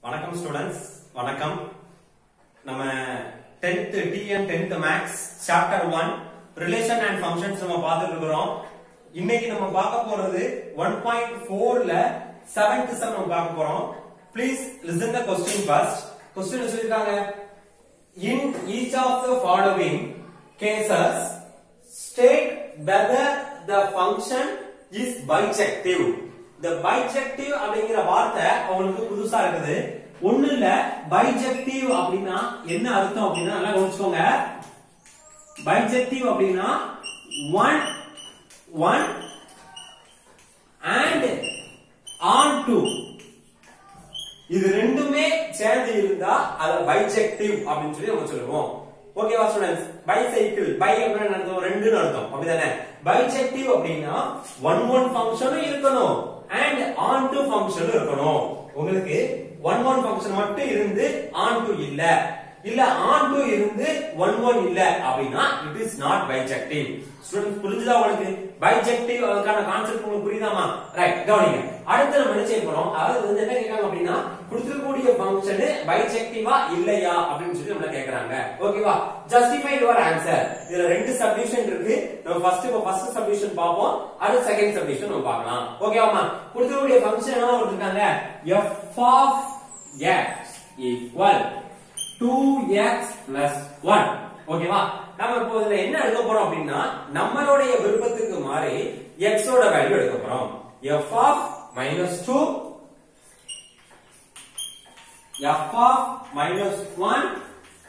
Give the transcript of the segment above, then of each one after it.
வணக்கம் ஸ்டூடெண்ட்ஸ் வணக்கம் நம்ம 10th TN 10th maths chapter 1 relation and functions நம்ம பார்த்துட்டு இருக்கிறோம் இன்னைக்கு நம்ம பார்க்க போறது 1.4 ல 7th சம் நம்ம பார்க்க போறோம் please listen the question first question சொல்லிருக்காங்க in each of the following cases state whether the function is bijective இந்த bijective அப்படிங்கிற வார்த்தை அவங்களுக்கு புதுசா இருக்குது ஒண்ணு இல்ல bijective அப்படின்னா என்ன அர்த்தம் அப்படின்னா நல்லா கவனிச்சுக்கோங்க bijective அப்படின்னா one one and on to இது ரெண்டுமே சேர்ந்து இருந்தா அத பைஜெக்டிவ் அப்படின்னு சொல்லி நம்ம சொல்லுவோம் ஓகேவா ஸ்டூடண்ட்ஸ் பைசைக்கிள் பை அப்படின்னு அர்த்தம் ரெண்டுன்னு அர்த்தம் அப்படிதானே பைஜெக்டிவ் அப்படின்னா ஒன் ஒன் ஃபங்க்ஷனும் இருக்கணும் அண்ட் ஆன் டு ஃபங்க்ஷனும் இருக்கணும் உங்களுக்கு ஒன் ஒன் ஃபங்க்ஷன் மட்டும் இருந்து ஆன் டு இல்ல இல்ல ஆன் டு இருந்து ஒன் ஒன் இல்ல அப்படின்னா it is not bijective students புரிஞ்சுதா உங்களுக்கு பைஜெக்டிவ் அதுக்கான கான்செப்ட் உங்களுக்கு புரியுதாமா ரைட் கவனிங்க அடுத்து நம்ம என்ன செய்ய போறோம் அதாவது வந்து என்ன கேட்காங்க அப்படின்னா கொடுத்துருக்கக்கூடிய ஃபங்க்ஷன் பைஜெக்டிவா இல்லையா அப்படின்னு சொல்லி நம்மள கேக்குறாங்க ஓகேவா ஜஸ்டிஃபை யுவர் ஆன்சர் இதுல ரெண்டு சப்டிஷன் இருக்கு நம்ம ஃபர்ஸ்ட் இப்போ ஃபர்ஸ்ட் சப்டிஷன் பார்ப்போம் அடுத்து செகண்ட் சப்டிஷன் நம்ம பார்க்கலாம் ஓகேவாமா கொடுத்துருக்கக்கூடிய ஃபங்க்ஷன் என்ன கொடுத்துருக்காங்க f of x equal 2x plus 1 ஓகேவா நம்ம இப்போ இதுல என்ன எடுக்க போறோம் அப்படின்னா நம்மளுடைய விருப்பத்துக்கு மாறி x ஓட வேல்யூ எடுக்க போறோம் f of minus 2 f of minus 1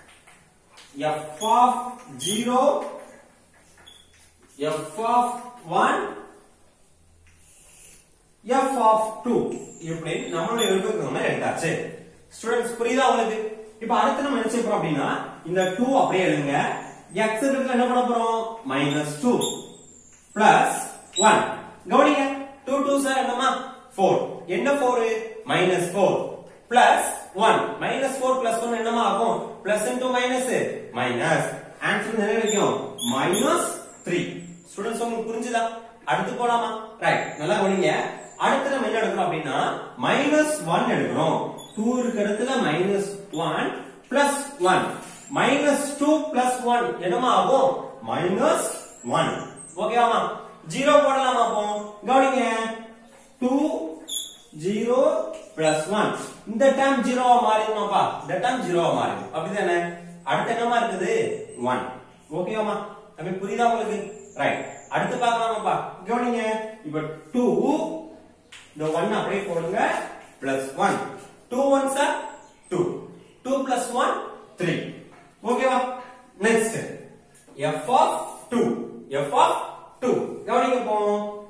f of 0 f of 1 f of 2 இப்படி நம்மளுடைய விருப்பத்துக்கு நம்ம எடுத்தாச்சு ஸ்டூடெண்ட்ஸ் புரியுதா உங்களுக்கு இப்ப அடுத்து நம்ம என்ன செய்ய போறோம் அப்படின்னா இந்த 2 அப்படியே எழுதுங்க x இடத்துல என்ன பண்ண போறோம் மைனஸ் டூ பிளஸ் ஒன் கவனிங்க டூ டூ சார் என்னமா ஃபோர் என்ன four minus four plus one minus four plus one என்னமா ஆகும் plus into minus minus answer என்ன கிடைக்கும் மைனஸ் த்ரீ ஸ்டூடெண்ட்ஸ் உங்களுக்கு புரிஞ்சுதா அடுத்து போலாமா ரைட் நல்லா கவனிங்க அடுத்து நம்ம என்ன எடுக்கிறோம் அப்படின்னா மைனஸ் ஒன் எடுக்கிறோம் டூ இருக்க இடத்துல minus one plus one minus two plus one என்னமா ஆகும் மைனஸ் ஒன் ஓகேவாமா ஜீரோ போடலாமா அப்போ கவனிங்க டூ ஜீரோ பிளஸ் ஒன் இந்த டைம் ஜீரோவா மாறிடுமாப்பா இந்த டைம் ஜீரோவா மாறிடும் அப்படிதானே அடுத்து என்னமா இருக்குது ஒன் ஓகேவாமா தம்பி புரியுதா உங்களுக்கு ரைட் அடுத்து பார்க்கலாமாப்பா கவனிங்க இப்ப டூ இந்த ஒன் அப்படியே போடுங்க plus one two one sir two two plus one three ஓகேவா next F of two F of two கவனிங்க இப்போ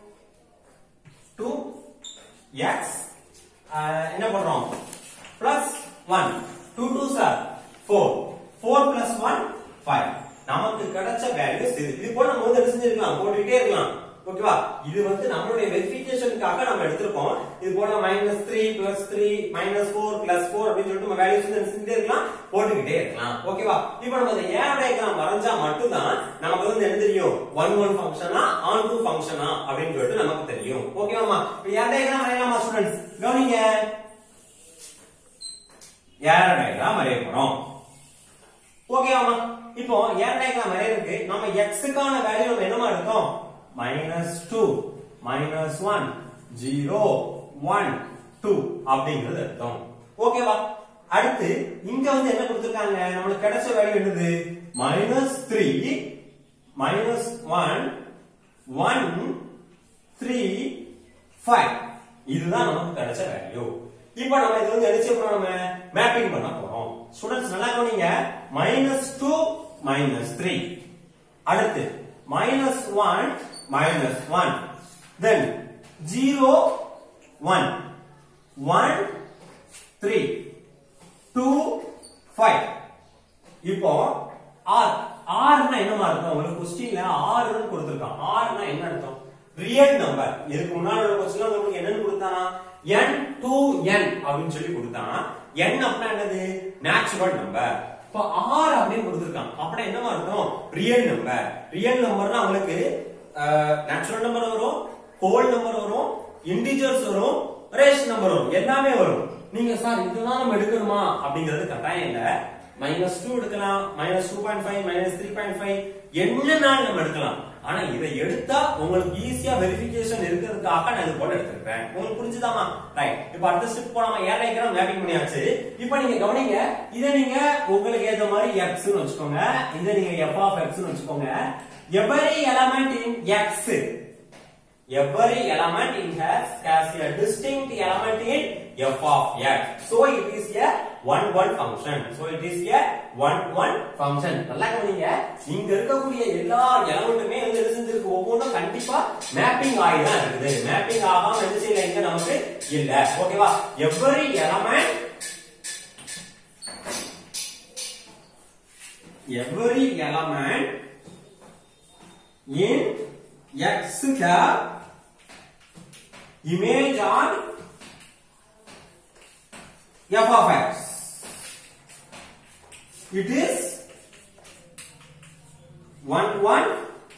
டூ எக்ஸ் என்ன பண்றோம் plus one two two sir four four plus one five நமக்கு கிடைச்ச வேல்யூஸ் இது இது போல நம்ம வந்து என்ன செஞ்சிருக்கலாம் போட்டுக்கிட்டே இருக்கலாம் ஓகேவா இது வந்து நம்மளுடைய வெரிஃபிகேஷனுக்காக நம்ம எடுத்திருக்கோம் இது போல minus three plus three minus four plus four அப்படின்னு சொல்லிட்டு நம்ம வேல்யூஸ் வந்து செஞ்சுட்டே இருக்கலாம் போட்டுக்கிட்டே இருக்கலாம் ஓகேவா இப்போ நம்ம அந்த ஏர் டயக்ராம் வரைஞ்சா மட்டும்தான் நமக்கு வந்து என்ன தெரியும் ஒன் ஒன் ஃபங்க்ஷனா ஆன் டூ ஃபங்க்ஷனா அப்படின்னு சொல்லிட்டு நமக்கு தெரியும் ஓகேவாமா இப்போ ஏர் டயக்ராம் வரையலாமா ஸ்டூடெண்ட்ஸ் கவனிங்க ஏர் டயக்ராம் வரைய போறோம் ஓகேவாமா இப்போ ஏர் டயக்ராம் வரையறதுக்கு நம்ம எக்ஸுக்கான வேல்யூ நம்ம என்னமா எடுத்தோம் minus two minus one zero one two அப்படிங்கிறது எடுத்தோம் ஓகேவா அடுத்து இங்க வந்து என்ன கொடுத்திருக்காங்க நம்மளுக்கு கிடைச்ச வேல்யூ என்னது minus three minus one one three five இதுதான் நமக்கு கிடைச்ச வேல்யூ இப்போ நம்ம இது வந்து என்ன செய்ய போறோம் நம்ம மேப்பிங் பண்ண போறோம் ஸ்டூடெண்ட்ஸ் நல்லா கவனிங்க மைனஸ் டூ மைனஸ் த்ரீ அடுத்து மைனஸ் ஒன் minus 1 then 0 1 1 3 2 5 இப்போ r r னா என்ன அர்த்தம் உங்களுக்கு क्वेश्चनல r னு கொடுத்திருக்கான் r னா என்ன அர்த்தம் ரியல் நம்பர் இதுக்கு முன்னாடி உள்ள क्वेश्चनல உங்களுக்கு என்னன்னு கொடுத்தானா n to n அப்படின்னு சொல்லி கொடுத்தானா n அப்படினா என்னது நேச்சுரல் நம்பர் இப்போ r அப்படின்னு கொடுத்திருக்கான் அப்படினா என்ன அர்த்தம் ரியல் நம்பர் ரியல் நம்பர்னா உங்களுக்கு நேச்சுரல் நம்பர் வரும் ஹோல் நம்பர் வரும் இன்டிஜர்ஸ் வரும் ரேஷன் நம்பர் வரும் எல்லாமே வரும் நீங்க சார் இதுதான் நம்ம எடுக்கணுமா அப்படிங்கிறது கட்டாயம் இல்ல மைனஸ் டூ எடுக்கலாம் minus two point five minus three point five என்னன்னாலும் நம்ம எடுக்கலாம் ஆனா இதை எடுத்தா உங்களுக்கு ஈஸியா வெரிஃபிகேஷன் இருக்கிறதுக்காக நான் இது போல எடுத்திருக்கேன் உங்களுக்கு புரிஞ்சுதாமா ரைட் இப்ப அடுத்த ஸ்டெப் போலாமா ஏர் டயக்ராம் மேப்பிங் பண்ணியாச்சு இப்போ நீங்க கவனிங்க இதை நீங்க உங்களுக்கு ஏத்த மாதிரி எக்ஸ் வச்சுக்கோங்க இதை நீங்க எஃப் ஆஃப் எக்ஸ் வச்சுக்கோங்க every element in X every element in has has a distinct element in f of x so it is a one one function so it is a one one function நல்லா கவனிங்க இங்க இருக்கக்கூடிய எல்லா எலமெண்ட்டுமே வந்து என்ன செஞ்சிருக்கு ஒவ்வொன்றும் கண்டிப்பா மேப்பிங் ஆகி தான் இருக்குது மேப்பிங் ஆகாம எந்த செய்யல இங்க நமக்கு இல்ல ஓகேவா every element every element in x have image on f of x. It is one to one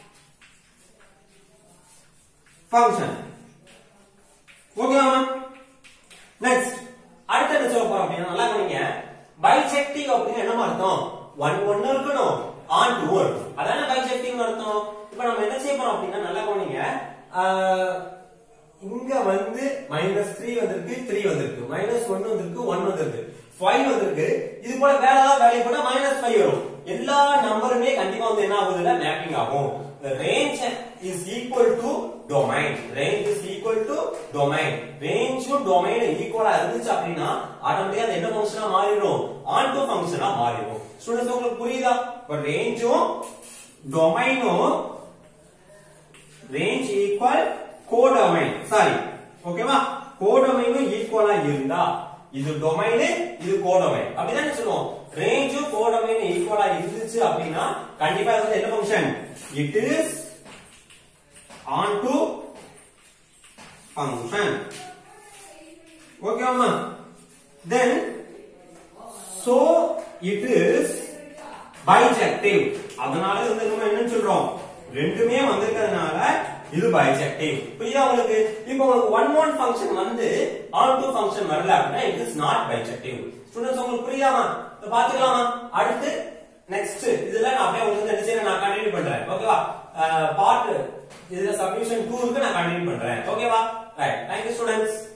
function. ஓகேவா நெக்ஸ்ட் அடுத்து என்ன சொல்ல போறோம் அப்படின்னா நல்லா கவனிங்க பைசெக்டிவ் அப்படின்னு என்ன அர்த்தம் ஒன் ஒன்னு இருக்கணும் ஆன் டூ இருக்கணும் அதான பைசெக்டிவ் அர்த்தம் இப்போ நம்ம என்ன செய்ய போறோம் அப்படின்னா நல்லா கவனிங்க ஆஹ், இங்க வந்து மைனஸ் த்ரீ வந்திருக்கு த்ரீ வந்திருக்கு மைனஸ் ஒன் வந்திருக்கு ஒன் வந்திருக்கு ஃபைவ் வந்திருக்கு இது போல வேற ஏதாவது வேல்யூ போட்டா மைனஸ் ஃபைவ் வரும் எல்லா நம்பருமே கண்டிப்பா வந்து என்ன ஆகுதுன்னா மேப்பிங் ஆகும் range is equal to domain range is equal to domain ரேஞ்சும் டொமைன் ஈக்குவலா இருந்துச்சு அப்படின்னா ஆட்டோமேட்டிக்கா அது என்ன ஃபங்க்ஷனா மாறிடும் ஆன் டு ஃபங்க்ஷனா மாறிடும் ஸ்டூடெண்ட்ஸ் உங்களுக்கு புரியுதா இப்போ ரேஞ்சும் டொமைனும் ரேஞ்ச் ஈக்குவல் கோடொமைன் சாரி ஓகேவா கோடொமைனும் ஈக்குவலா இருந்தா இது டொமைன் இது கோடொமைன் அப்படிதானே சொல்லுவோம் ரேஞ்சும் கோடொமைன் ஈக்குவலா இருந்துச்சு அப்படின்னா கண்டிப்பா இது வந்து என்ன function it is onto function ஓகேவா then so it is bijective அதனால வந்து நம்ம என்ன சொல்றோம் ரெண்டுமே வந்திருக்கிறதுனால இது பைஜெக்டிவ் புரியுதா உங்களுக்கு இப்போ உங்களுக்கு ஒன் ஒன் ஃபங்க்ஷன் வந்து ஆன் டூ ஃபங்க்ஷன் வரல அப்படின்னா it is not bijective students உங்களுக்கு புரியாமா இப்ப பாத்துக்கலாமா அடுத்து நெக்ஸ்ட் இதுல நான் அப்படியே உங்களுக்கு என்ன செய்யறேன் நான் கண்டினியூ பண்றேன் ஓகேவா பார்ட் இதுல சப்மிஷன் 2 இருக்கு நான் கண்டினியூ பண்றேன் ஓகேவா ரைட் தேங்க்யூ ஸ்டூடெண்ட்ஸ்